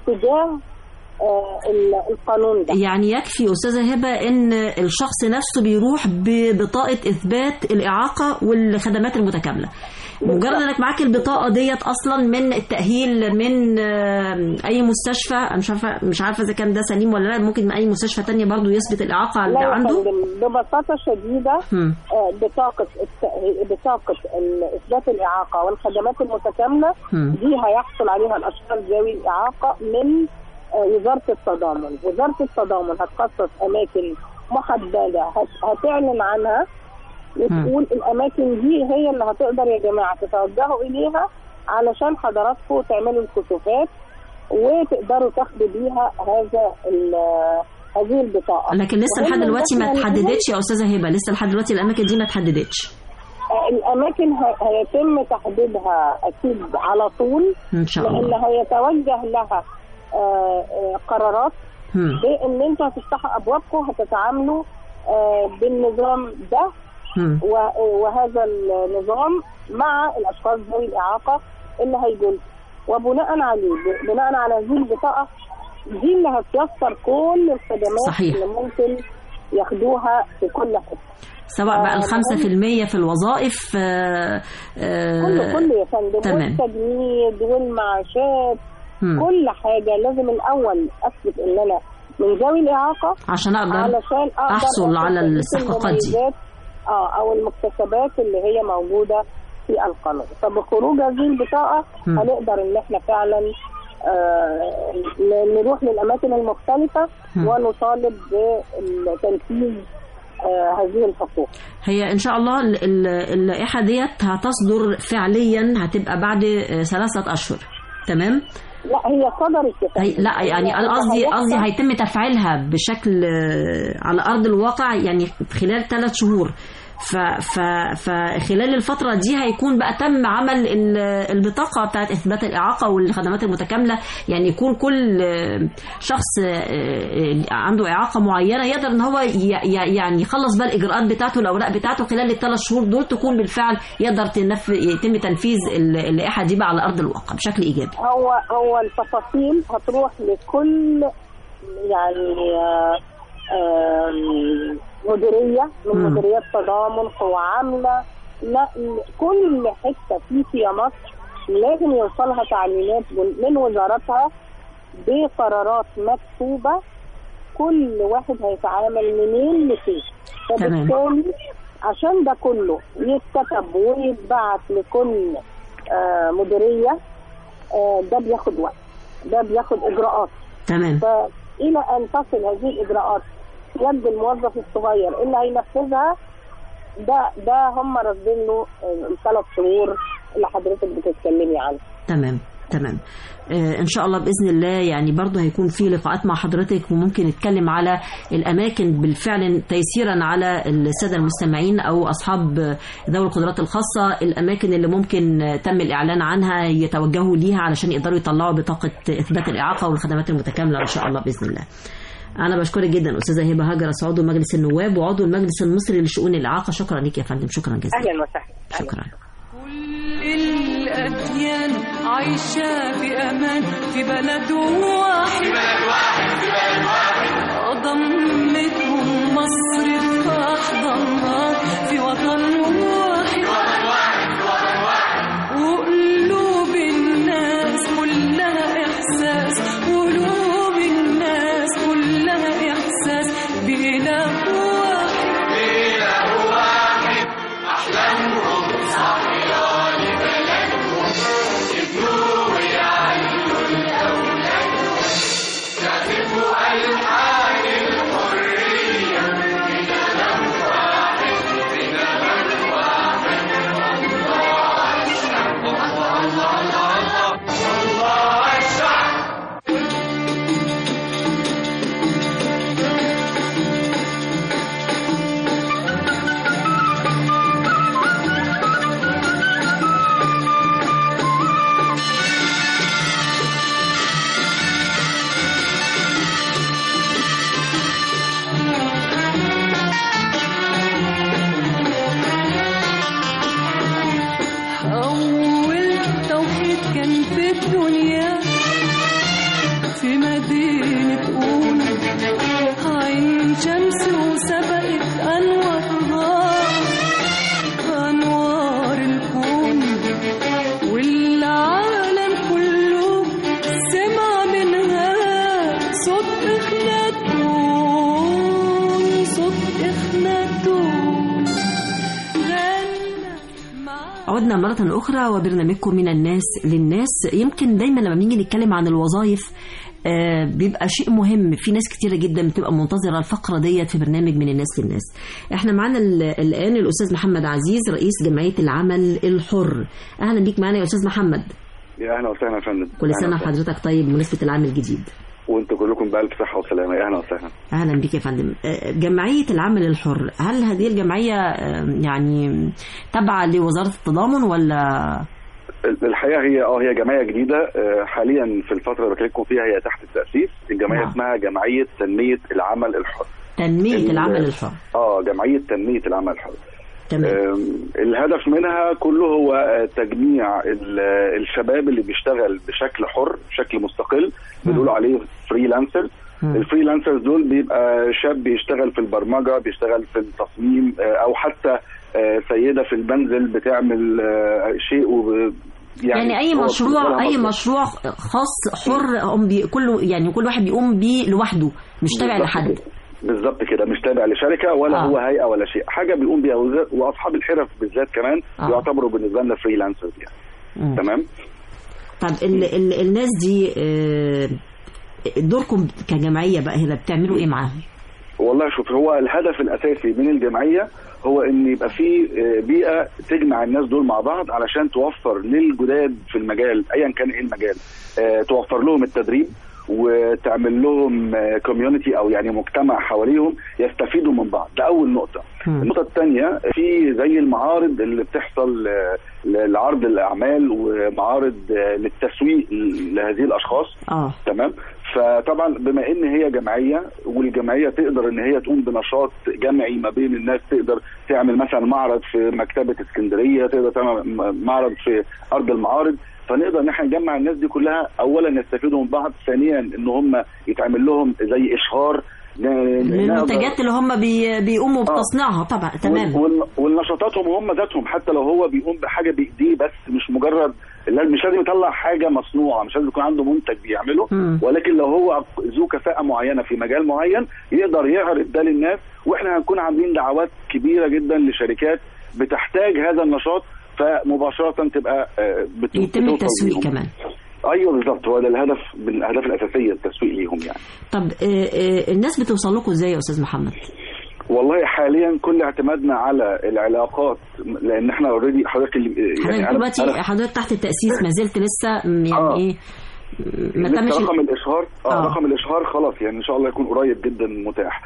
F: تجاه آه، ال- القانون ده
A: يعني يكفي استاذه هبه ان الشخص نفسه بيروح ببطاقه اثبات الاعاقه والخدمات المتكامله مجرد انك معاك البطاقه ديت اصلا من التاهيل من آه، اي مستشفى أنا مش عارفه مش عارفه اذا كان ده سليم ولا لا ممكن من اي مستشفى تانية برضو يثبت الاعاقه اللي
F: لا يا
A: عنده
F: فندم ببساطه شديده
A: مم.
F: آه، بطاقه الت- بطاقه ال- اثبات الاعاقه والخدمات المتكامله
A: مم.
F: دي هيحصل عليها الاشخاص ذوي الاعاقه من آه، وزاره التضامن وزاره التضامن هتخصص اماكن محدده هت- هتعلن عنها وتقول الاماكن دي هي اللي هتقدر يا جماعه تتوجهوا اليها علشان حضراتكم تعملوا الكشوفات وتقدروا تاخدوا بيها هذا ال- هذه البطاقه
A: لكن لسه
F: وهم
A: لحد دلوقتي ما
F: إحنا
A: اتحددتش يا استاذه هبه لسه لحد دلوقتي الاماكن دي ما اتحددتش
F: آه، الاماكن ه- هيتم تحديدها اكيد على طول
A: ان شاء
F: لان
A: الله
F: هيتوجه لها آه، آه، قرارات
A: مم.
F: بان انتوا هتفتحوا ابوابكم هتتعاملوا آه، بالنظام ده
A: مم.
F: و- وهذا النظام مع الاشخاص ذوي الاعاقه اللي هيجوا وبناء عليه ب- بناء على هذه البطاقه دي اللي هتيسر كل الخدمات
A: صحيح.
F: اللي ممكن ياخدوها في كل حته
A: سواء بقى
F: آه،
A: الخمسة في المية في الوظائف آه، آه،
F: كله كله يا فندم
A: تمام.
F: والتجنيد والمعاشات
A: مم.
F: كل حاجه لازم الاول اثبت ان انا من ذوي الاعاقه
A: عشان اقدر
F: علشان اقدر
A: أحصل
F: آخد
A: على
F: بقية
A: الاستحقاقات دي.
F: المميزات، اه او المكتسبات اللي هي موجوده في القانون فبخروج هذه البطاقه
A: مم.
F: هنقدر ان احنا فعلا آه ن- نروح للاماكن المختلفه
A: مم.
F: ونطالب بتنفيذ آه هذه الحقوق
A: هي ان شاء الله ال- ال- اللائحه ديت هتصدر فعليا هتبقى بعد آه، ثلاثه اشهر تمام
F: لا هي صدرت يا
A: هي
F: فندم.
A: لا يعني
F: هي-
A: أنا قصدي
F: هيحصل-
A: قصدي هيتم تفعيلها بشكل آه، على ارض الواقع يعني خلال ثلاث شهور ف ف فخلال الفترة دي هيكون بقى تم عمل ال- البطاقة بتاعت إثبات الإعاقة والخدمات المتكاملة يعني يكون كل آه، شخص آه، آه، عنده إعاقة معينة يقدر إن هو ي- ي- يعني يخلص بقى الإجراءات بتاعته الأوراق بتاعته خلال الثلاث شهور دول تكون بالفعل يقدر تنف... يتم تنفيذ ال- اللائحة دي بقى على أرض الواقع بشكل إيجابي.
F: هو هو التفاصيل هتروح لكل يعني آه، آم، مديريه من
A: مم.
F: مديريات تضامن قوى عامله لا كل حته فيكي يا مصر لازم يوصلها تعليمات من وزارتها بقرارات مكتوبه كل واحد هيتعامل منين لفين
A: تمام.
F: فبالتالي عشان ده كله يتكتب ويتبعت لكل آه، مديريه آه، ده بياخد وقت ده بياخد اجراءات
A: تمام
F: فالى ان تصل هذه الاجراءات في يد الموظف الصغير اللي هينفذها ده ده هم راصدين له آه، الثلاث شهور اللي حضرتك بتتكلمي عنها
A: تمام تمام آه ان شاء الله باذن الله يعني برضه هيكون في لقاءات مع حضرتك وممكن نتكلم على الاماكن بالفعل تيسيرا على الساده المستمعين او اصحاب آه، ذوي القدرات الخاصه الاماكن اللي ممكن آه، تم الاعلان عنها يتوجهوا ليها علشان يقدروا يطلعوا بطاقه اثبات الاعاقه والخدمات المتكامله ان شاء الله باذن الله انا بشكرك جدا استاذه هبه هاجر عضو مجلس النواب وعضو المجلس المصري لشؤون الاعاقه شكرا لك يا فندم شكرا جزيلا
F: اهلا وسهلا
A: شكرا
C: كل الأديان عايشة في أمان في بلد واحد في بلد واحد في بلد واحد ضمتهم مصر في أحضانها في وطن واحد في وطن واحد في وطن واحد وقلوب الناس كلها إحساس قلوب الناس كلها إحساس بإله واحد
G: يا
C: شمس وسبقت أنوارها أنوار الكون والعالم كله سمع منها صوت إخناتون صوت إخناتون غنى مع
A: عدنا مرة أخرى وبرنامجكم من الناس للناس يمكن دايما لما بنيجي نتكلم عن الوظائف آه، بيبقى شيء مهم في ناس كتيرة جدا بتبقى منتظرة الفقرة ديت في برنامج من الناس للناس احنا معانا ال- الآن الأستاذ محمد عزيز رئيس جمعية العمل الحر أهلا بيك معانا يا أستاذ محمد
G: يا اهلا وسهلا يا فندم
A: كل سنة
G: أهلاً وسهلاً.
A: وحضرتك طيب بمناسبة العام الجديد
G: وانتم كلكم بألف صحة وسلامة يا اهلا وسهلا
A: اهلا بك يا فندم آه، جمعيه العمل الحر هل هذه الجمعيه آه، يعني تابعه لوزاره التضامن ولا
G: الحقيقة هي اه هي جمعية جديدة آه، حاليا في الفترة اللي بكلمكم فيها هي تحت التأسيس الجمعية
A: نعم.
G: اسمها جمعية تنمية العمل الحر
A: تنميه
G: ال-
A: العمل الحر
G: اه جمعية تنمية العمل الحر
A: تمام
G: آم، الهدف منها كله هو آه، تجميع ال- آه، الشباب اللي بيشتغل بشكل حر بشكل مستقل بنقول عليه فريلانسر
A: مم.
G: الفريلانسرز دول بيبقى شاب بيشتغل في البرمجه بيشتغل في التصميم آه، او حتى آه، سيده في المنزل بتعمل آه، شيء وب
A: يعني اي
G: هو
A: مشروع
G: بالنسبة لها
A: اي
G: مصدر.
A: مشروع خاص حر هم بي كله يعني كل واحد بيقوم بيه لوحده مش تابع
G: بالظبط
A: لحد
G: كده. بالظبط كده مش تابع لشركه ولا
A: آه.
G: هو هيئه ولا شيء حاجه بيقوم بيها وز- واصحاب الحرف بالذات كمان
A: آه.
G: يعتبروا بالنسبه لنا فريلانسرز يعني
A: مم.
G: تمام
A: طب ال ال الناس دي آه، دوركم كجمعيه بقى هنا بتعملوا ايه معاهم؟
G: والله شوف هو الهدف الاساسي من الجمعيه هو ان يبقى في آه، بيئه تجمع الناس دول مع بعض علشان توفر للجداد في المجال ايا كان ايه المجال آه، توفر لهم التدريب وتعمل لهم كوميونتي او يعني مجتمع حواليهم يستفيدوا من بعض ده اول نقطه
A: مم.
G: النقطه الثانيه في زي المعارض اللي بتحصل آه، لعرض الاعمال ومعارض آه، للتسويق لهذه الاشخاص
A: اه
G: تمام فطبعا بما ان هي جمعيه والجمعيه تقدر ان هي تقوم بنشاط جمعي ما بين الناس تقدر تعمل مثلا معرض في مكتبه اسكندريه تقدر تعمل م- معرض في ارض المعارض فنقدر ان احنا نجمع الناس دي كلها اولا يستفيدوا من بعض ثانيا ان هم يتعمل لهم زي اشهار ن- ن-
A: للمنتجات اللي هم بي بيقوموا بتصنيعها طبعا تمام
G: وال- والنشاطاتهم هم ذاتهم حتى لو هو بيقوم بحاجه بايديه بس مش مجرد لا- مش لازم يطلع حاجه مصنوعه مش لازم يكون عنده منتج بيعمله
A: مم.
G: ولكن لو هو ذو كفاءه معينه في مجال معين يقدر يعرض ده للناس واحنا هنكون عاملين دعوات كبيره جدا لشركات بتحتاج هذا النشاط فمباشره تبقى آه، بت-
A: يتم
G: بتوصل
A: التسويق
G: ليهم.
A: كمان
G: ايوه بالظبط هو ده الهدف من الاهداف الاساسيه التسويق ليهم يعني
A: طب آه، آه، الناس بتوصل لكم ازاي يا استاذ محمد؟
G: والله حاليا كل اعتمادنا على العلاقات لان احنا اوريدي حضرتك اللي
A: حضرتك
G: أنا-
A: دلوقتي
G: أنا-
A: حضرتك تحت التأسيس ما زلت لسه م، يعني
G: آه.
A: ايه م، ما
G: لسه
A: تمش
G: رقم الاشهار اه,
A: آه.
G: رقم الاشهار خلاص يعني ان شاء الله يكون قريب جدا متاح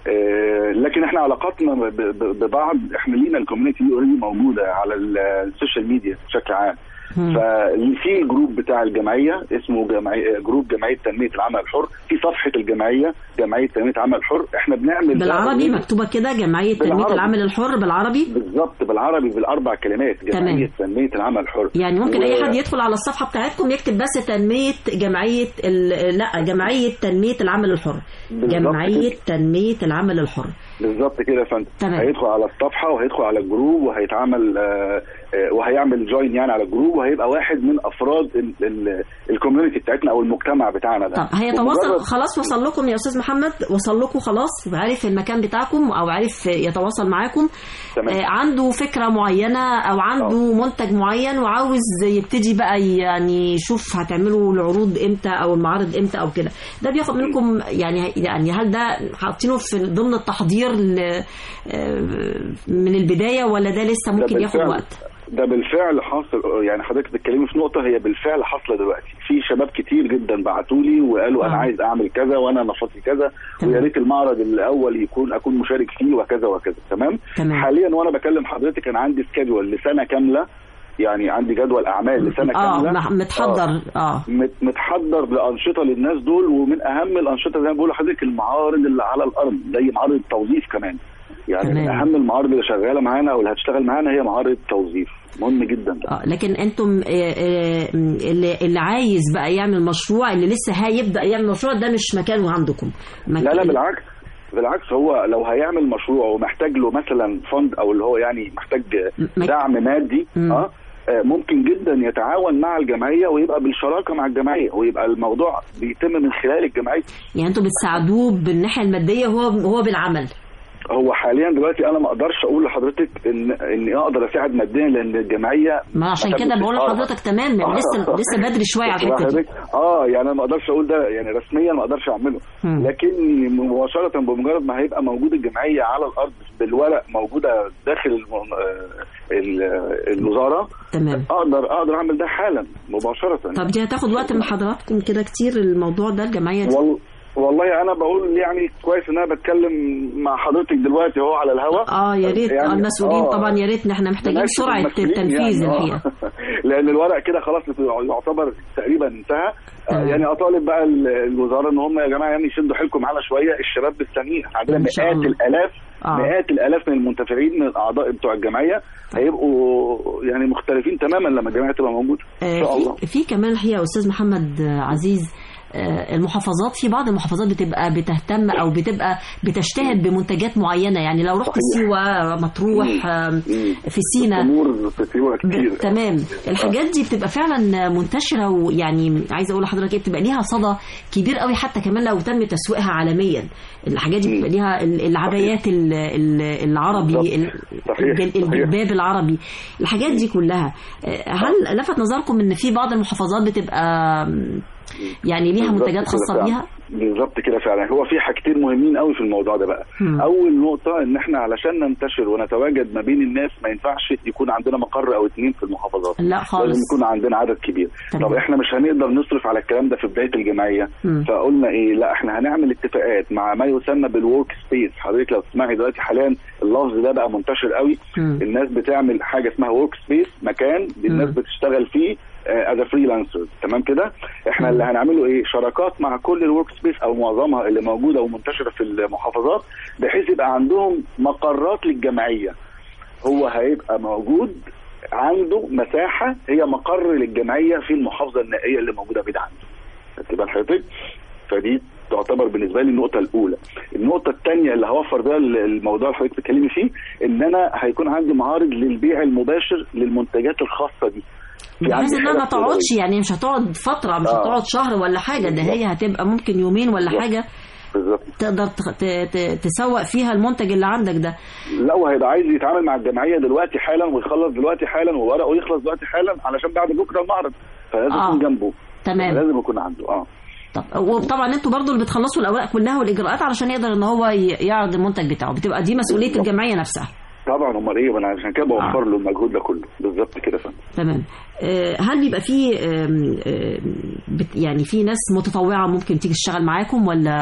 G: آه لكن احنا علاقاتنا ب- ب- ببعض احنا لينا الكوميونتي دي اوريدي موجوده على ال- السوشيال ميديا بشكل عام
A: مم.
G: ففي الجروب بتاع الجمعيه اسمه جمعيه جروب جمعيه تنميه العمل الحر في صفحه الجمعيه جمعيه تنميه العمل الحر احنا بنعمل ده
A: بالعربي
G: already.
A: مكتوبة كده جمعية تنمية
G: بالعربي.
A: العمل الحر بالعربي
G: بالظبط بالعربي بالاربع كلمات جمعيه
A: تمام.
G: تنميه العمل الحر
A: يعني ممكن
G: و-
A: اي حد يدخل على الصفحة بتاعتكم يكتب بس تنمية جمعية ال... لا جمعية تنمية العمل الحر
G: بالظبط
A: جمعية
G: كده.
A: تنمية العمل الحر
G: بالظبط كده يا فندم
A: تمام.
G: هيدخل على الصفحه وهيدخل على الجروب وهيتعمل آه، آه، وهيعمل جوين يعني على الجروب وهيبقى واحد من افراد ال- ال- الكوميونتي بتاعتنا او المجتمع بتاعنا ده
A: طب هيتواصل
G: بمجرد-
A: خلاص وصل لكم يا استاذ محمد وصل لكم خلاص عارف المكان بتاعكم او عارف يتواصل معاكم
G: تمام.
A: آه عنده فكره معينه او عنده منتج معين وعاوز يبتدي بقى يعني يشوف هتعملوا العروض امتى او المعارض امتى او كده ده بياخد منكم يعني يعني هل ده حاطينه في ضمن التحضير ل- آه، من البدايه ولا ده لسه
G: ده
A: ممكن ياخد
G: بالفعل-
A: وقت
G: ده بالفعل حاصل يعني حضرتك بتتكلمي في نقطه هي بالفعل حاصله دلوقتي في شباب كتير جدا بعتوا لي وقالوا انا
A: آه.
G: عايز اعمل كذا وانا نشاطي كذا
A: تمام.
G: ويا ريت المعرض الاول يكون اكون مشارك فيه وكذا وكذا تمام
A: تمام.
G: حاليا وانا بكلم حضرتك انا عندي سكادول لسنه كامله يعني عندي جدول اعمال لسنه
A: اه
G: كامله
A: مح- متحضر اه
G: مت- متحضر لانشطه للناس دول ومن اهم الانشطه زي ما بقول لحضرتك المعارض اللي على الارض زي معارض التوظيف كمان يعني
A: تمام.
G: من اهم المعارض اللي شغاله معانا او اللي هتشتغل معانا هي معارض التوظيف مهم جدا ده
A: اه لكن انتم آه، آه، اللي, اللي عايز بقى يعمل مشروع اللي لسه هيبدا يعمل مشروع ده مش مكانه عندكم مك...
G: لا لا بالعكس بالعكس هو لو هيعمل مشروع ومحتاج له مثلا فند او اللي هو يعني محتاج
A: م-
G: دعم مادي
A: مم.
G: اه آه، ممكن جدا يتعاون مع الجمعيه ويبقى بالشراكه مع الجمعيه ويبقى الموضوع بيتم من خلال الجمعيه
A: يعني انتوا بتساعدوه بالناحيه الماديه هو هو بالعمل
G: هو حاليا دلوقتي انا ما اقدرش اقول لحضرتك ان اني اقدر اساعد ماديا لان الجمعيه
A: ما عشان كده بقول لحضرتك تمام يعني لسه لسه بدري شويه على الحته دي
G: حضرتك اه يعني انا ما اقدرش اقول ده يعني رسميا ما اقدرش اعمله
A: مم.
G: لكن مباشره بمجرد ما هيبقى موجود الجمعيه على الارض بالورق موجوده داخل الم- آه، ال- آه، الوزاره
A: تمام
G: اقدر اقدر اعمل ده حالا مباشره
A: طب دي هتاخد وقت من حضراتكم كده كتير الموضوع ده الجمعيه دي
G: وال... والله انا بقول يعني كويس ان انا بتكلم مع حضرتك دلوقتي اهو على الهواء
A: اه يا ريت
G: يعني-
A: آه المسؤولين
G: آه.
A: طبعا يا ريت ان احنا محتاجين
G: بناشد
A: سرعه
G: المسؤولين
A: التنفيذ
G: يعني، آه.
A: الحقيقه
G: لان الورق كده خلاص يعتبر تقريبا انتهى آه،
A: تمام.
G: يعني اطالب بقى ال- الوزاره ان هم يا جماعه يعني يشدوا حيلكم معانا شويه الشباب مستنيين عندنا
A: إن شاء
G: مئات
A: الله.
G: الالاف
A: آه.
G: مئات الالاف من المنتفعين من الاعضاء بتوع الجمعيه هيبقوا يعني مختلفين تماما لما الجمعيه تبقى موجوده ان شاء الله
A: آه، في في كمان الحقيقه استاذ محمد آه، عزيز آه، المحافظات في بعض المحافظات بتبقى بتهتم او بتبقى بتجتهد بمنتجات معينه يعني لو رحت
G: صحيح.
A: سيوه مطروح آه،
G: مم.
A: في سينا
G: الامور في سيوه كتير
A: ب- تمام الحاجات دي بتبقى فعلا منتشره ويعني عايزه اقول لحضرتك ايه بتبقى ليها صدى كبير قوي حتى كمان لو تم تسويقها عالميا الحاجات دي بتبقى ليها ال- العبايات ال- ال- العربي
G: بالظبط.
A: ال-
G: صحيح.
A: الجل-
G: صحيح.
A: الجلباب العربي الحاجات دي كلها آه، هل لفت نظركم ان في بعض المحافظات بتبقى آم، يعني ليها
G: بالظبط
A: منتجات
G: كده
A: خاصه
G: فعلا.
A: بيها
G: بالظبط كده فعلا هو في حاجتين مهمين قوي في الموضوع ده بقى
A: مم.
G: اول نقطه ان احنا علشان ننتشر ونتواجد ما بين الناس ما ينفعش يكون عندنا مقر او اتنين في المحافظات
A: لا
G: لازم
A: خالص
G: يكون عندنا عدد كبير
A: تمام.
G: طب احنا مش هنقدر نصرف على الكلام ده في بدايه الجمعيه
A: مم.
G: فقلنا ايه لا احنا هنعمل اتفاقات مع ما يسمى بالورك سبيس حضرتك لو تسمعي دلوقتي حاليا اللفظ ده بقى منتشر قوي
A: مم.
G: الناس بتعمل حاجه اسمها ورك سبيس مكان الناس
A: مم.
G: بتشتغل فيه از فريلانسر تمام كده احنا اللي هنعمله ايه شراكات مع كل الورك سبيس او معظمها اللي موجوده ومنتشره في المحافظات بحيث يبقى عندهم مقرات للجمعيه هو هيبقى موجود عنده مساحه هي مقر للجمعيه في المحافظه النائيه اللي موجوده بعيد عنده خدت بال حضرتك فدي تعتبر بالنسبه لي النقطه الاولى النقطه الثانيه اللي هوفر بيها الموضوع اللي حضرتك بتتكلمي فيه ان انا هيكون عندي معارض للبيع المباشر للمنتجات الخاصه دي في
A: بحيث
G: عندي
A: انها ما
G: حاجات
A: تقعدش يعني مش هتقعد فتره مش
G: آه.
A: هتقعد شهر ولا حاجه ده هي هتبقى ممكن يومين ولا
G: بالظبط.
A: حاجه
G: بالظبط
A: تقدر تخ- ت- ت- تسوق فيها المنتج اللي عندك ده
G: لا وهيبقى عايز يتعامل مع الجمعيه دلوقتي حالا ويخلص دلوقتي حالا وورقه يخلص دلوقتي حالا علشان بعد بكره المعرض فلازم
A: آه.
G: يكون جنبه
A: تمام
G: لازم يكون عنده اه
A: طب وطبعا انتوا برضو اللي بتخلصوا الاوراق كلها والاجراءات علشان يقدر ان هو ي- يعرض المنتج بتاعه بتبقى دي مسؤوليه
G: بالظبط.
A: الجمعيه نفسها
G: طبعا امال ايه وانا عشان كده بوفر له المجهود ده كله بالظبط كده فندم
A: تمام آه، هل بيبقى في آم، آم، بت- يعني في ناس متطوعه ممكن تيجي تشتغل معاكم ولا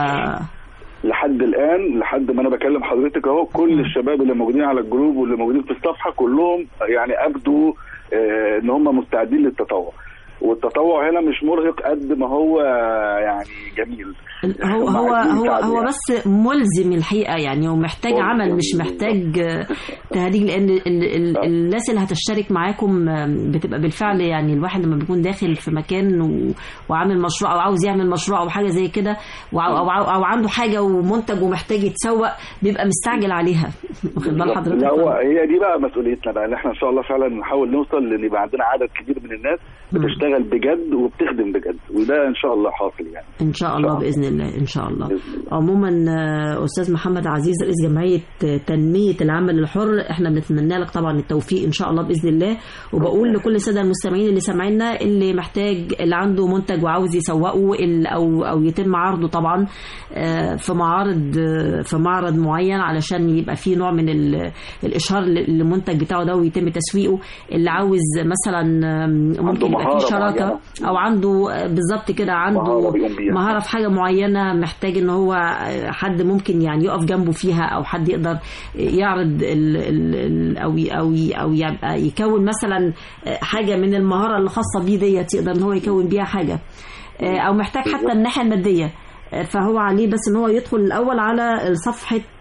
G: لحد الان لحد ما انا بكلم حضرتك اهو كل الشباب اللي موجودين على الجروب واللي موجودين في الصفحه كلهم يعني ابدوا آه، ان هم مستعدين للتطوع والتطوع هنا مش مرهق قد ما هو يعني جميل
A: هو
G: هم
A: هو
G: عايزين
A: هو
G: يساعدوا
A: هو
G: يعني.
A: بس ملزم الحقيقه يعني ومحتاج
G: ملزم
A: عمل مش
G: بالظبط.
A: محتاج آه، تهديج لان ال ال
G: آه.
A: الناس اللي هتشترك معاكم آه، بتبقى بالفعل يعني الواحد لما بيكون داخل في مكان و- وعامل مشروع او عاوز يعمل مشروع او حاجه زي كده وع- او, أو, أو عنده حاجه ومنتج ومحتاج يتسوق بيبقى مستعجل عليها واخد بال
G: بالظبط.
A: حضرتك
G: لا هو هي دي بقى مسؤوليتنا بقى ان احنا ان شاء الله فعلا نحاول نوصل لان يبقى عندنا عدد كبير من الناس
A: مم.
G: بتشتغل بجد وبتخدم بجد وده ان شاء الله حاصل يعني
A: ان شاء الله
G: الله.
A: باذن الله ان شاء الله
G: بإذن الله.
A: عموما آه، استاذ محمد عزيز رئيس جمعيه آه، تنميه العمل الحر احنا بنتمنى لك طبعا التوفيق ان شاء الله باذن الله وبقول لكل الساده المستمعين اللي سامعينا اللي محتاج اللي عنده منتج وعاوز يسوقه ال- او او يتم عرضه طبعا آه، في معارض آه، في معرض معين علشان يبقى فيه نوع من ال- الاشهار للمنتج بتاعه ده ويتم تسويقه اللي عاوز مثلا آم، ممكن يبقى
G: مهارة
A: فيه شراكه
G: معينة.
A: او عنده آه، بالظبط كده عنده
G: مهارة بيقوم بيها.
A: مهاره في حاجه معينه محتاج ان هو حد ممكن يعني يقف جنبه فيها او حد يقدر يعرض ال ال ال او ي- او ي- او يبقى يكون مثلا حاجه من المهاره اللي خاصه بيه ديت يقدر ان هو يكون بيها حاجه او محتاج حتى الناحيه الماديه فهو عليه بس ان هو يدخل الاول على صفحه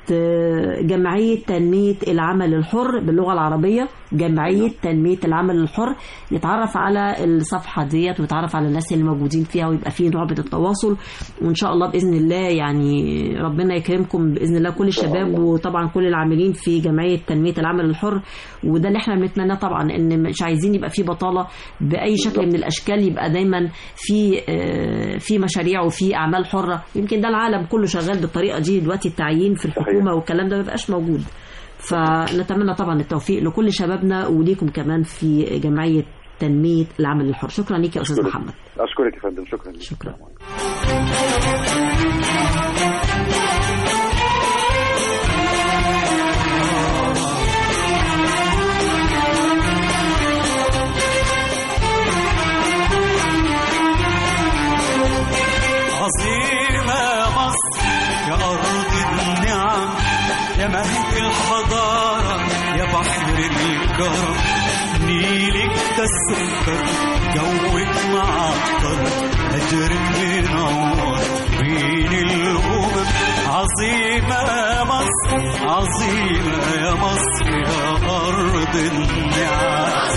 A: آه، جمعية تنمية العمل الحر باللغة العربية جمعية تنمية العمل الحر يتعرف على الصفحة ديت ويتعرف على الناس اللي موجودين فيها ويبقى فيه نوع من التواصل وإن شاء الله بإذن الله يعني ربنا يكرمكم بإذن الله كل الشباب وطبعا كل العاملين في جمعية تنمية العمل الحر وده اللي احنا بنتمناه طبعا ان مش عايزين يبقى في بطالة بأي شكل من الأشكال يبقى دايما في آه، في مشاريع وفي أعمال حرة يمكن ده العالم كله شغال بالطريقة دي دلوقتي التعيين في الحكومة والكلام ده ما بيبقاش موجود فنتمنى طبعا التوفيق لكل شبابنا وليكم كمان في جمعية تنمية العمل الحر شكرا ليك يا أستاذ
G: أشكرك.
A: محمد
G: اشكرك يا فندم شكرا لك.
A: شكرا
H: عظيمة مصر يا أرض النعم يا مهد الحضارة يا بحر الكرم نيلك ده السكر جوك معطر أجرك منور بين الأمم عظيمة مصر عظيمة يا مصر يا أرض النعم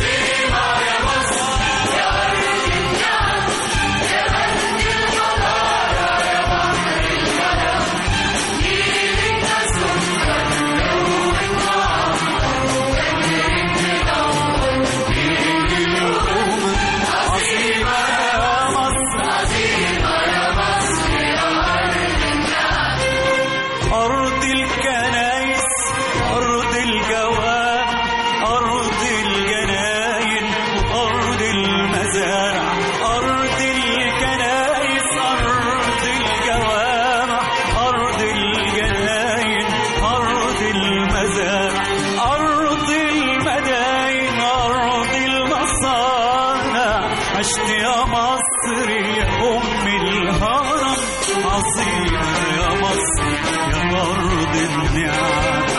H: عظيمة يا مصر أرض الكنايس أرض الجواب أرض الجناين وأرض المزارع أرض الكنايس أرض الجوامع أرض الجناين أرض المزارع أرض المداين أرض المصانع عشت يا مصر يا أم الهرم عظيمة يا مصر يا أرض النعم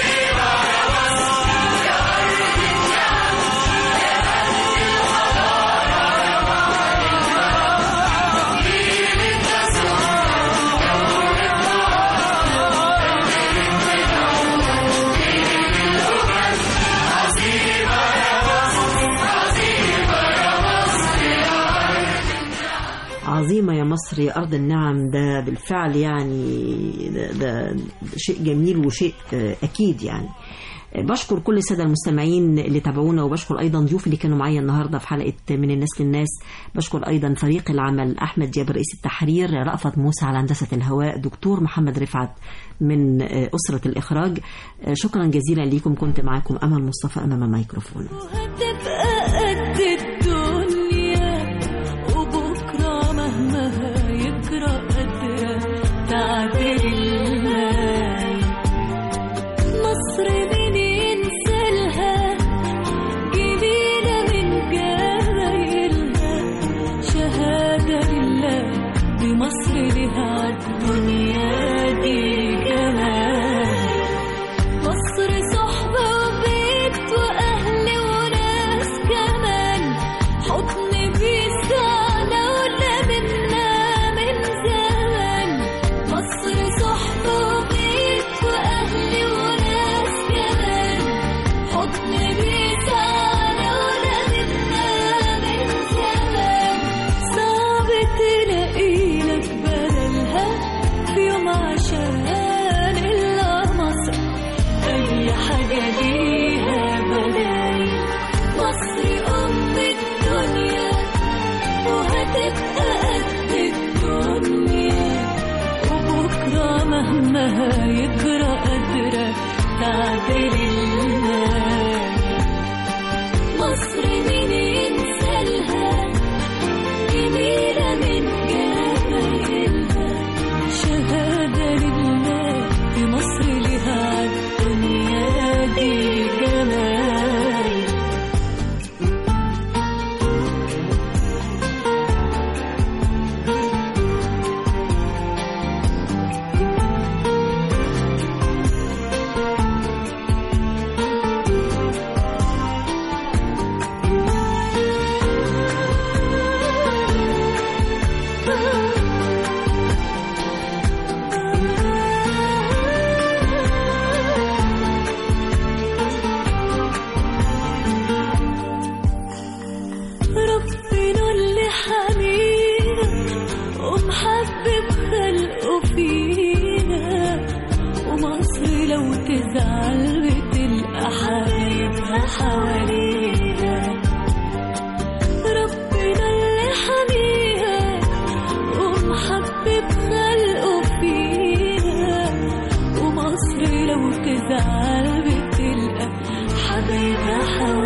A: عظيمة يا مصر يا أرض النعم ده بالفعل يعني ده, ده شيء جميل وشيء آه، أكيد يعني آه، بشكر كل السادة المستمعين اللي تابعونا وبشكر أيضا ضيوف اللي كانوا معايا النهاردة في حلقة من الناس للناس بشكر أيضا فريق العمل أحمد جابر رئيس التحرير رأفت موسى على هندسة الهواء دكتور محمد رفعت من آه، أسرة الإخراج آه، شكرا جزيلا ليكم كنت معاكم أمل مصطفى أمام الميكروفون
C: وهتبقى قد الدنيا وبكرة مهما هيجرى قادرة تعدل الماي مصر مين ينسالها جميلة من جمايلها شهادة لله دي مصر لها عالدنيا دي جمال مصر صحبة وبيت وأهل وناس كمان حضن بيسعنا ولا منا من زمان مصر صحبة وبيت وأهل وناس كمان حضن بيسعنا ولا منا من زمان صعب تلاقي لك بدلها في يوم عشان إلا مصر أي حاجة ليها بدايل مصر أم الدنيا وهتبقى قد الدنيا وبكرة مهما هيجرى قادرة تعدل المال مصر مين ينسالها جميلة من جمايلها شهادة لله في مصر لها عالدنيا دي جمال لو تزعل بتلقى حبيبها حواليها ربنا اللي حميها ومحبب خلقه فيها ومصر لو تزعل بتلقى حبيبها حواليها